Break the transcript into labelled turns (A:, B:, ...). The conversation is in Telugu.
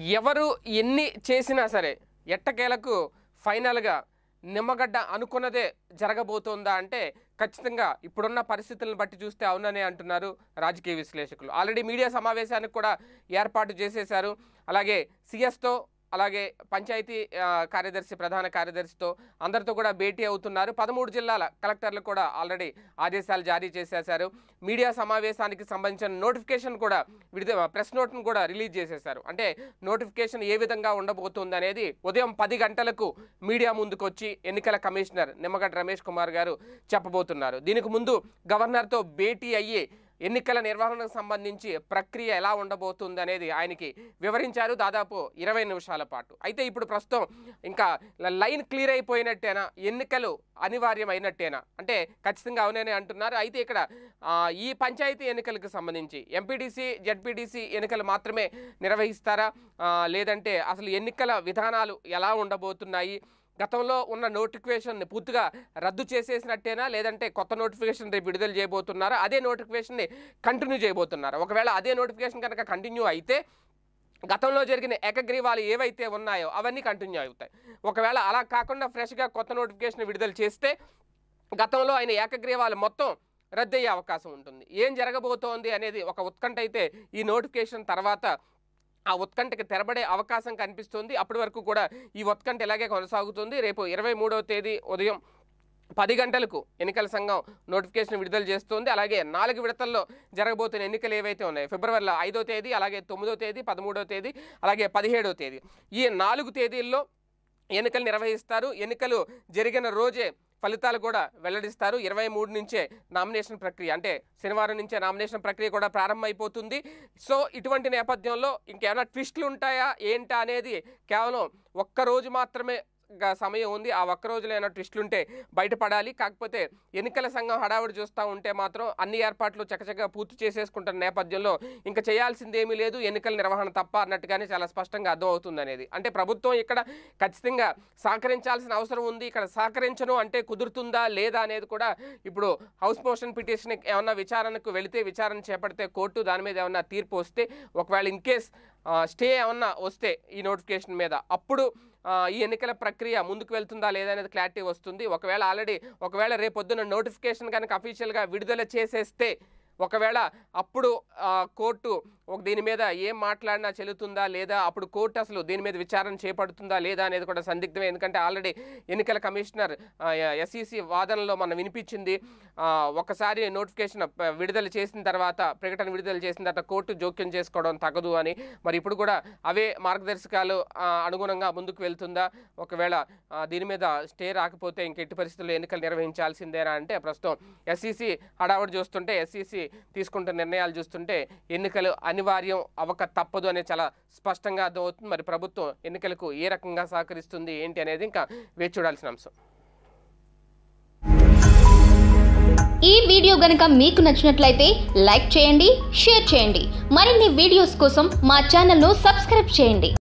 A: ఎవరు ఎన్ని చేసినా సరే ఎట్టకేలకు ఫైనల్గా నిమ్మగడ్డ అనుకున్నదే జరగబోతోందా అంటే ఖచ్చితంగా ఇప్పుడున్న పరిస్థితులను బట్టి చూస్తే అవుననే అంటున్నారు రాజకీయ విశ్లేషకులు ఆల్రెడీ మీడియా సమావేశానికి కూడా ఏర్పాటు చేసేశారు అలాగే సిఎస్తో అలాగే పంచాయతీ ఆ, కార్యదర్శి ప్రధాన కార్యదర్శితో అందరితో కూడా భేటీ అవుతున్నారు పదమూడు జిల్లాల కలెక్టర్లు కూడా ఆల్రెడీ ఆదేశాలు జారీ చేసేశారు మీడియా సమావేశానికి సంబంధించిన నోటిఫికేషన్ కూడా విడుదల ప్రెస్ నోట్ను కూడా రిలీజ్ చేసేశారు అంటే నోటిఫికేషన్ ఏ విధంగా ఉండబోతుంది అనేది ఉదయం పది గంటలకు మీడియా ముందుకొచ్చి ఎన్నికల కమిషనర్ నిమ్మగడ్డ రమేష్ కుమార్ గారు చెప్పబోతున్నారు దీనికి ముందు గవర్నర్తో భేటీ అయ్యి ఎన్నికల నిర్వహణకు సంబంధించి ప్రక్రియ ఎలా ఉండబోతుంది అనేది ఆయనకి వివరించారు దాదాపు ఇరవై నిమిషాల పాటు అయితే ఇప్పుడు ప్రస్తుతం ఇంకా లైన్ క్లియర్ అయిపోయినట్టేనా ఎన్నికలు అనివార్యమైనట్టేనా అంటే ఖచ్చితంగా అవునని అంటున్నారు అయితే ఇక్కడ ఆ, ఈ పంచాయతీ ఎన్నికలకు సంబంధించి ఎంపీటీసీ జడ్పీటీసీ ఎన్నికలు మాత్రమే నిర్వహిస్తారా ఆ, లేదంటే అసలు ఎన్నికల విధానాలు ఎలా ఉండబోతున్నాయి గతంలో ఉన్న నోటిఫికేషన్ని పూర్తిగా రద్దు చేసేసినట్టేనా లేదంటే కొత్త నోటిఫికేషన్ రేపు విడుదల చేయబోతున్నారా అదే నోటిఫికేషన్ని కంటిన్యూ చేయబోతున్నారా ఒకవేళ అదే నోటిఫికేషన్ కనుక కంటిన్యూ అయితే గతంలో జరిగిన ఏకగ్రీవాలు ఏవైతే ఉన్నాయో అవన్నీ కంటిన్యూ అవుతాయి ఒకవేళ అలా కాకుండా ఫ్రెష్గా కొత్త నోటిఫికేషన్ విడుదల చేస్తే గతంలో ఆయన ఏకగ్రీవాలు మొత్తం రద్దయ్యే అవకాశం ఉంటుంది ఏం జరగబోతోంది అనేది ఒక ఉత్కంఠ అయితే ఈ నోటిఫికేషన్ తర్వాత ఆ ఉత్కంఠకి తెరబడే అవకాశం కనిపిస్తుంది అప్పటి వరకు కూడా ఈ ఉత్కంఠ ఇలాగే కొనసాగుతుంది రేపు ఇరవై మూడవ తేదీ ఉదయం పది గంటలకు ఎన్నికల సంఘం నోటిఫికేషన్ విడుదల చేస్తుంది అలాగే నాలుగు విడతల్లో జరగబోతున్న ఎన్నికలు ఏవైతే ఉన్నాయో ఫిబ్రవరిలో ఐదో తేదీ అలాగే తొమ్మిదో తేదీ పదమూడో తేదీ అలాగే పదిహేడో తేదీ ఈ నాలుగు తేదీల్లో ఎన్నికలు నిర్వహిస్తారు ఎన్నికలు జరిగిన రోజే ఫలితాలు కూడా వెల్లడిస్తారు ఇరవై మూడు నుంచే నామినేషన్ ప్రక్రియ అంటే శనివారం నుంచే నామినేషన్ ప్రక్రియ కూడా ప్రారంభమైపోతుంది సో ఇటువంటి నేపథ్యంలో ఇంకేమైనా ట్విస్టులు ఉంటాయా ఏంటా అనేది కేవలం ఒక్క రోజు మాత్రమే గా సమయం ఉంది ఆ ఒక్క రోజులో ఏమైనా ట్విస్టులు ఉంటే బయటపడాలి కాకపోతే ఎన్నికల సంఘం హడావుడి చూస్తూ ఉంటే మాత్రం అన్ని ఏర్పాట్లు చకచకా పూర్తి చేసేసుకుంటున్న నేపథ్యంలో ఇంకా చేయాల్సింది ఏమీ లేదు ఎన్నికల నిర్వహణ తప్ప అన్నట్టుగానే చాలా స్పష్టంగా అర్థమవుతుంది అనేది అంటే ప్రభుత్వం ఇక్కడ ఖచ్చితంగా సహకరించాల్సిన అవసరం ఉంది ఇక్కడ సహకరించను అంటే కుదురుతుందా లేదా అనేది కూడా ఇప్పుడు హౌస్ మోషన్ పిటిషన్ ఏమన్నా విచారణకు వెళితే విచారణ చేపడితే కోర్టు దాని మీద ఏమన్నా తీర్పు వస్తే ఒకవేళ ఇన్ కేస్ స్టే ఏమన్నా వస్తే ఈ నోటిఫికేషన్ మీద అప్పుడు ఆ, ఈ ఎన్నికల ప్రక్రియ ముందుకు వెళ్తుందా లేదా అనేది క్లారిటీ వస్తుంది ఒకవేళ ఆల్రెడీ ఒకవేళ రేపొద్దున నోటిఫికేషన్ కనుక అఫీషియల్గా విడుదల చేసేస్తే ఒకవేళ అప్పుడు ఆ, కోర్టు ఒక దీని మీద ఏం మాట్లాడినా చెల్లుతుందా లేదా అప్పుడు కోర్టు అసలు దీని మీద విచారణ చేపడుతుందా లేదా అనేది కూడా సందిగ్ధమే ఎందుకంటే ఆల్రెడీ ఎన్నికల కమిషనర్ ఎస్ఈసి వాదనలో మనం వినిపించింది ఆ, ఒకసారి నోటిఫికేషన్ ప- విడుదల చేసిన తర్వాత ప్రకటన విడుదల చేసిన తర్వాత కోర్టు జోక్యం చేసుకోవడం తగదు అని మరి ఇప్పుడు కూడా అవే మార్గదర్శకాలు ఆ, అనుగుణంగా ముందుకు వెళ్తుందా ఒకవేళ ఆ, దీని మీద స్టే రాకపోతే ఇంక ఎట్టి పరిస్థితుల్లో ఎన్నికలు నిర్వహించాల్సిందేనా అంటే ప్రస్తుతం ఎస్ఈసి హడావుడి చూస్తుంటే ఎస్ఈసి తీసుకుంటున్న నిర్ణయాలు చూస్తుంటే ఎన్నికలు అనివార్యం అవక తప్పదు అనేది చాలా స్పష్టంగా అర్థమవుతుంది మరి ప్రభుత్వం ఎన్నికలకు ఏ రకంగా సహకరిస్తుంది ఏంటి అనేది ఇంకా వేచి చూడాల్సిన అంశం
B: ఈ వీడియో గనుక మీకు నచ్చినట్లయితే లైక్ చేయండి షేర్ చేయండి మరిన్ని వీడియోస్ కోసం మా ఛానల్ను సబ్స్క్రైబ్ చేయండి